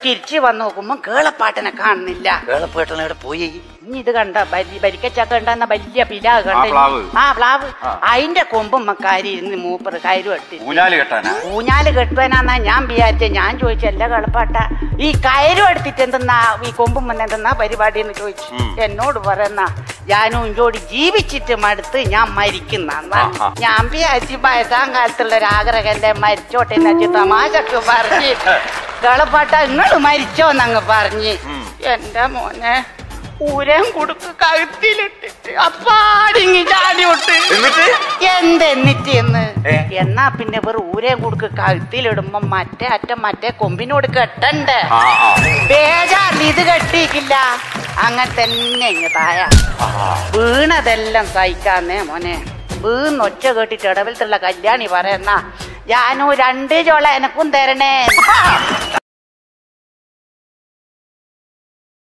തിരിച്ചു വന്ന് നോക്കുമ്പോ കേളപ്പാട്ടനെ കാണുന്നില്ല വേളപ്പേട്ടൻ എവിടെ പോയി ഇനി ഇത് കണ്ട ബരി- ബരിക്കച്ചക്ക ഉണ്ടാകുന്ന വലിയ പില കണ്ട പ്ലാവ്. ആ പ്ലാവ് ആ. അതിന്റെ കൊമ്പും മക്കാരി ഇരുന്ന് മൂപ്പർ കയറും എടുത്തി ഊഞ്ഞാല് കെട്ടാനാ ഊഞ്ഞാല് കെട്ടുവാനാന്നാ ഞാൻ വിചാരിച്ച ഞാൻ ചോദിച്ചല്ല കളപ്പാട്ട ഈ കയറും എടുത്തിട്ട് എന്തെന്നാ ഈ കൊമ്പും വന്ന് എന്തെന്നാ പരിപാടി എന്ന് ചോദിച്ചു ഉം. എന്നോട് പറയുന്ന ഞാനും ഇഞ്ചോടി ജീവിച്ചിട്ട് മടുത്ത് ഞാൻ മരിക്കുന്ന ആ, ആ. ഞാൻ വിചാരിച്ചു വയസ്സാം കാലത്തുള്ള ഒരു ആഗ്രഹന്റെ മരിച്ചോട്ടെ എന്ന് വെച്ച് തമാശക്ക് പറഞ്ഞ് കളപ്പാട്ട നിങ്ങൾ മരിച്ചോന്നങ്ങ് പറഞ്ഞ് ഉം. എന്റെ മോനെ ഊരം കുടുക്ക് കഴുത്തിലിട്ടിട്ട് അപ്പാടിങ്ങി ചാടി വിട്ട് എന്നിട്ട് എന്തെന്നിട്ട് എന്ന് ഏ? എന്നാ പിന്നെ വെറു ഊരേ കൊടുക്ക് കഴുത്തിലിടുമ്പോ മറ്റേ അറ്റം മറ്റേ കൊമ്പിനോട് കെട്ടണ്ടേ ആ ആ ബേജാറിൽ ഇത് കെട്ടിയിക്കില്ല അങ്ങനെ തന്നെ ഇങ്ങ് തായ വീണതെല്ലാം സഹിക്കാന്നേ മോനെ വീന്നൊച്ച കേട്ടിട്ട് ഇടവിലത്തുള്ള കല്യാണി പറയുന്ന ഞാനു രണ്ട് ചോള എനക്കും തരണേ